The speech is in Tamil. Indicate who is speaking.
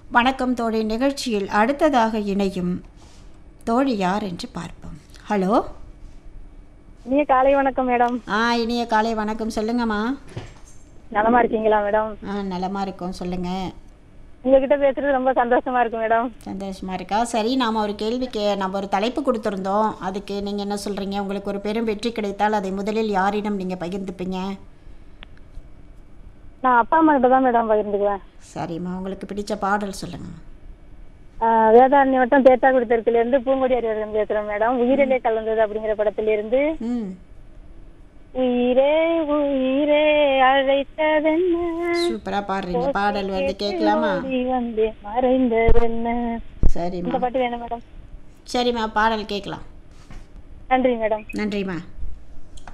Speaker 1: வணக்கம் தோழி நிகழ்ச்சியில் அடுத்ததாக இணையும் தோழி யார் என்று பார்ப்போம் ஹலோ
Speaker 2: நீங்க காலை வணக்கம் மேடம்
Speaker 1: ஆ இனிய காலை வணக்கம் சொல்லுங்கம்மா
Speaker 2: நலமா இருக்கீங்களா மேடம்
Speaker 1: ஆ நலமாக இருக்கோம் சொல்லுங்கள்
Speaker 2: உங்ககிட்ட பேசுறது ரொம்ப சந்தோஷமா இருக்கு மேடம்
Speaker 1: சந்தோஷமாக இருக்கா சரி நாம் ஒரு கேள்வி கே நம்ம ஒரு தலைப்பு கொடுத்துருந்தோம் அதுக்கு நீங்கள் என்ன சொல்கிறீங்க உங்களுக்கு ஒரு பெரும் வெற்றி கிடைத்தால் அதை முதலில் யாரிடம் நீங்கள் பகிர்ந்துப்பீங்க
Speaker 2: நான் அப்பா அம்மா கிட்ட தான் மேடம் பகிர்ந்துக்குவேன்
Speaker 1: சரிம்மா உங்களுக்கு பிடிச்ச பாடல் சொல்லுங்கள்
Speaker 2: ஆஹ் வேதாரண்ய வட்டம் தேத்தாக்குடி தெற்குல இருந்து பூங்கொடி அறிவர்கள் பேசுறேன் மேடம் உயிரிலே கலந்தது அப்படிங்கிற படத்துல இருந்து
Speaker 1: ம்
Speaker 2: உயிரே உயிரே அழைத்ததென்ன
Speaker 1: சூப்பராக பாடுறீங்க பாடல் வந்து கேட்கலாமா
Speaker 2: ஓடி வந்து மறைந்ததென்ன
Speaker 1: சரிம்மா
Speaker 2: இந்த பாட்டு வேணும் மேடம்
Speaker 1: சரிம்மா பாடல் கேட்கலாம்
Speaker 2: நன்றி மேடம்
Speaker 1: நன்றிம்மா